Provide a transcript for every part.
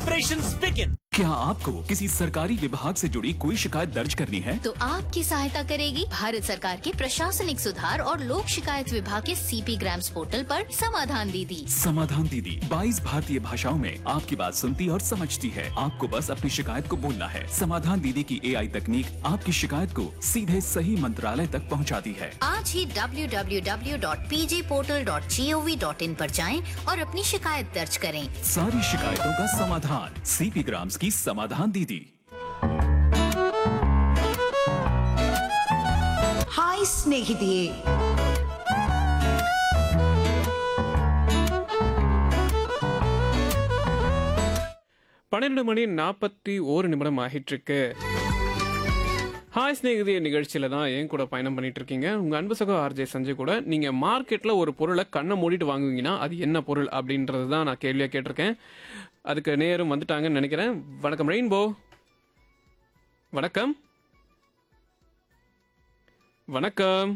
Operations begin. क्या आपको किसी सरकारी विभाग से जुड़ी कोई शिकायत दर्ज करनी है तो आपकी सहायता करेगी भारत सरकार के प्रशासनिक सुधार और लोक शिकायत विभाग के सीपी ग्राम्स पोर्टल पर समाधान दीदी समाधान दीदी 22 भारतीय भाषाओं में आपकी बात सुनती और समझती है आपको बस अपनी शिकायत को बोलना है समाधान दीदी की एआई तकनीक आपकी शिकायत को सीधे सही मंत्रालय तक पहुंचाती है आज ही www.pjportal.gov.in पर जाएं और अपनी शिकायत दर्ज करें सारी शिकायतों का समाधान सीपी ग्राम्स की समाधान दीदी ಹಾಯ್ ಸ್ನೇಹಿತೆಯೇ பன்னிரெண்டு மணி நாற்பத்தி ஓரு நிமிடம் ஆகிட்டு ஹாய் ஸ்நேகிதிய நிகழ்ச்சியில தான் என் கூட பயணம் பண்ணிட்டு இருக்கீங்க உங்க அன்பு சகோ ஆர்ஜே சஞ்சய் கூட நீங்க மார்க்கெட்ல ஒரு பொருளை கண்ணை மூடிட்டு வாங்குவீங்கன்னா அது என்ன பொருள் அப்படின்றது தான் நான் கேள்வியா கேட்டிருக்கேன் அதுக்கு நேரம் வந்துட்டாங்கன்னு நினைக்கிறேன் வணக்கம் ரெயின்போ வணக்கம் வணக்கம்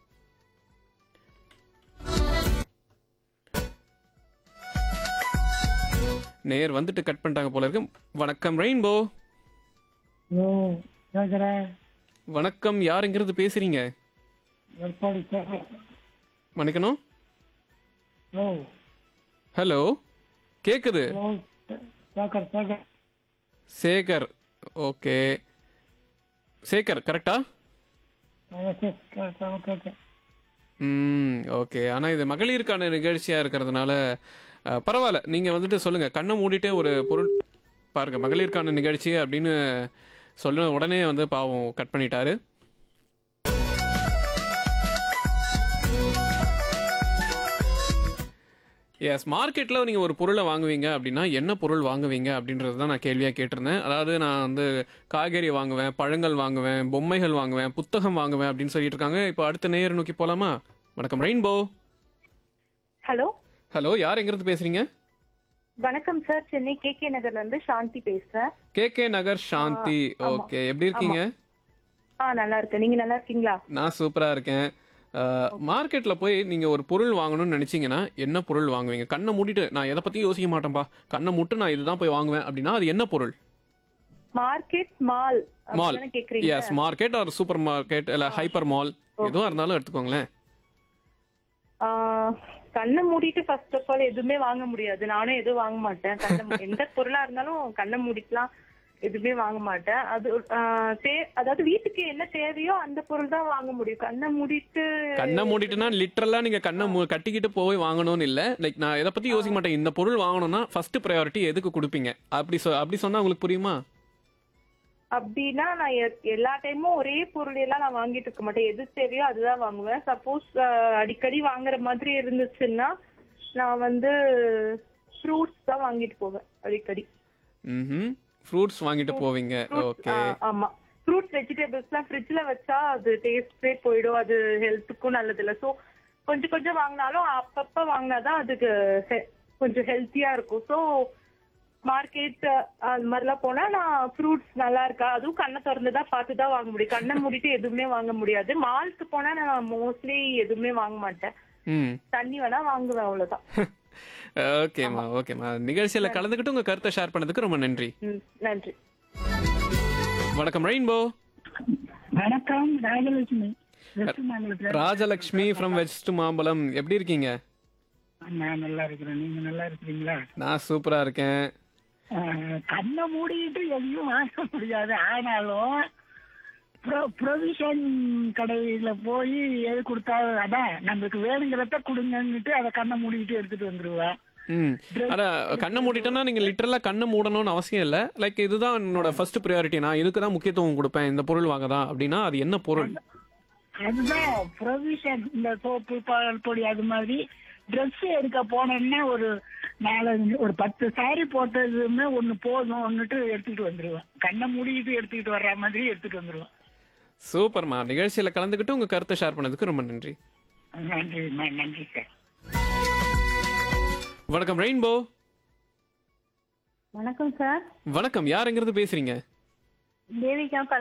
நேர் வந்துட்டு கட் பண்ணிட்டாங்க போல இருக்கு வணக்கம் ரெயின்போ ஹலோ கேட்குறேன் வணக்கம் யாருங்கிறது பேசுறீங்க எடப்பாடி சேகர் மன்னிக்கணும் ஹலோ ஹலோ கேக்குது ஹலோ சேகர் சேகர் சேகர் ஓகே சேகர் கரெக்டா கேட்க ம் ஓகே ஆனால் இது மகளிருக்கான நிகழ்ச்சியாக இருக்கிறதுனால அஹ், பரவாயில்ல நீங்கள் வந்துட்டு சொல்லுங்கள் கண்ணை மூடிட்டே ஒரு பொருள் பாருங்க மகளிருக்கான நிகழ்ச்சி அப்படின்னு சொல்ல உடனே வந்து பாவம் கட் பண்ணிட்டாரு எஸ் மார்க்கெட்டில் நீங்கள் ஒரு பொருளை வாங்குவீங்க அப்படின்னா என்ன பொருள் வாங்குவீங்க அப்படின்றது தான் நான் கேள்வியாக கேட்டிருந்தேன் அதாவது நான் வந்து காய்கறி வாங்குவேன் பழங்கள் வாங்குவேன் பொம்மைகள் வாங்குவேன் புத்தகம் வாங்குவேன் அப்படின்னு சொல்லிட்டு இருக்காங்க இப்போ அடுத்த நேர் நோக்கி போகலாமா வணக்கம் ரெயின்போ ஹலோ ஹலோ யார் எங்கிருந்து பேசுறீங்க வணக்கம் சார் சென்னை கே கே நகர்ல இருந்து சாந்தி பேசுறேன் K K Nagar Shanthi okay எப்படி இருக்கீங்க ஆ நல்லா இருக்கேன் நீங்க நல்லா இருக்கீங்களா நான் சூப்பரா இருக்கேன் மார்க்கெட்ல போய் நீங்க ஒரு பொருள் வாங்கணும்னு நினைச்சீங்கன்னா என்ன பொருள் வாங்குவீங்க கண்ணை மூடிட்டு நான் எதை பத்தியும் யோசிக்க மாட்டேன்பா கண்ணை மூட்டு நான் இதுதான் போய் வாங்குவேன் அப்படின்னா அது என்ன பொருள் மார்க்கெட் மால் மால் அப்படிதானே கேக்குறீங்க yes market or super market இல்ல ஹைப்பர் மால் எதுவா இருந்தாலும் எடுத்துக்கோங்களேன் ஆ, கண்ணை மூடிட்டு ஃபர்ஸ்ட் ஆஃப் ஆல் எதுவுமே வாங்க முடியாது நானும் எதுவும் வாங்க மாட்டேன் கண்ணை மூ- எந்த பொருளா இருந்தாலும் கண்ணை மூடிக்கலாம் எதுவுமே வாங்க மாட்டேன் அது ஆ, தே- அதாவது வீட்டுக்கு என்ன தேவையோ அந்த பொருள் தான் வாங்க முடியும் கண்ணை மூடிட்டு கண்ணை மூடிட்டுனா லிட்டரலா நீங்க கண்ணை மூ- கட்டிக்கிட்டு போய் வாங்கணும்னு இல்ல லைக் நான் எதை பத்தி யோசிக்க மாட்டேன் இந்த பொருள் வாங்கணும்னா ஃபர்ஸ்ட் ப்ரையாரிட்டி எதுக்கு கொடுப்பீங்க அப்படி சொ அப்படி சொன்னா உங்களுக்கு புரியுமா அப்படின்னா நான் எ- எல்லா டைமும் ஒரே பொருள் எல்லாம் நான் வாங்கிட்டு இருக்க மாட்டேன் எது தேவையோ அதுதான் வாங்குவேன் சப்போஸ் அடிக்கடி வாங்குற மாதிரி இருந்துச்சுன்னா நான் வந்து ஃப்ரூட்ஸ் தான் வாங்கிட்டு போவேன் அடிக்கடி ம் ஃப்ரூட்ஸ் வாங்கிட்டு போவீங்க Fruits, ஓகே ஆ, ஆமா ஃப்ரூட்ஸ் வெஜிடபிள்ஸ்லாம் ஃப்ரிட்ஜ்ல வச்சா அது டேஸ்டே போயிடும் அது ஹெல்த்துக்கும் நல்லது இல்ல ஸோ கொஞ்சம் கொஞ்சம் வாங்கினாலும் அப்பப்ப வாங்கினாதான் அதுக்கு he- கொஞ்சம் ஹெல்த்தியா இருக்கும் ஸோ மார்க்கெட் அது மாதிரிலாம் போனா நான் ஃப்ரூட்ஸ் நல்லா இருக்கா அதுவும் கண்ணை திறந்து தான் பார்த்து தான் வாங்க முடியும் கண்ணை மூடிட்டு எதுவுமே வாங்க முடியாது மால்க்கு போனா நான் மோஸ்ட்லி எதுவுமே வாங்க மாட்டேன் ம் தண்ணி வேணா வாங்குவேன் அவ்வளவுதான் ஓகேம்மா ஓகேம்மா நிகழ்ச்சியில கலந்துக்கிட்டு உங்க கருத்தை ஷேர் பண்ணதுக்கு ரொம்ப நன்றி ம், நன்றி வணக்கம் ரெயின்போ வணக்கம் ராஜலட்சுமி வெஸ்ட் மாநிலத்தில் ராஜலக்ஷ்மி ஃப்ரம் வெஸ்ட் மாம்பலம் எப்படி இருக்கீங்க நான் நல்லா இருக்கிறேன் நீங்க நல்லா இருக்கிறீங்களா நான் சூப்பரா இருக்கேன் ஆஹ், கண்ணை மூடிட்டு எதையும் வாங்க முடியாது ஆனாலும் ப்ரொவிஷன் கடையில போய் எது கொடுத்தாலும் அதான் நம்மளுக்கு வேணுங்கிறத கொடுங்கன்னுட்டு அதை கண்ணை மூடிட்டு எடுத்துட்டு வந்துருவேன் ம் அதான் கண்ணை மூடிட்டோன்னா நீங்க லிட்டரலா கண்ணை மூடணும்னு அவசியம் இல்லை லைக் இதுதான் என்னோட ஃபர்ஸ்ட் ப்ரையாரிட்டி நான் இதுக்கு தான் முக்கியத்துவம் கொடுப்பேன் இந்த பொருள் வாங்க தான் அப்படின்னா அது என்ன பொருள் அதுதான் ப்ரொவிஷன் இந்த சோப்பு பால் பொடி அது மாதிரி ட்ரெஸ் எடுக்க போனோம்னா ஒரு நாலஞ்சு ஒரு பத்து சாரி போட்டதுமே ஒண்ணு போதும் ஒன்னுட்டு எடுத்துட்டு வந்துருவேன் கண்ணை மூடிட்டு எடுத்துக்கிட்டு வர்ற மாதிரி எடுத்துட்டு வந்துருவேன் சூப்பர்மா நிகழ்ச்சியில கலந்துக்கிட்டு உங்க கருத்தை ஷேர் பண்ணதுக்கு ரொம்ப நன்றி நன்றி ந- நன்றி சார் வணக்கம் ரெயின்போ வணக்கம் சார் வணக்கம் யாருங்கிறது பேசுறீங்க தேவிகா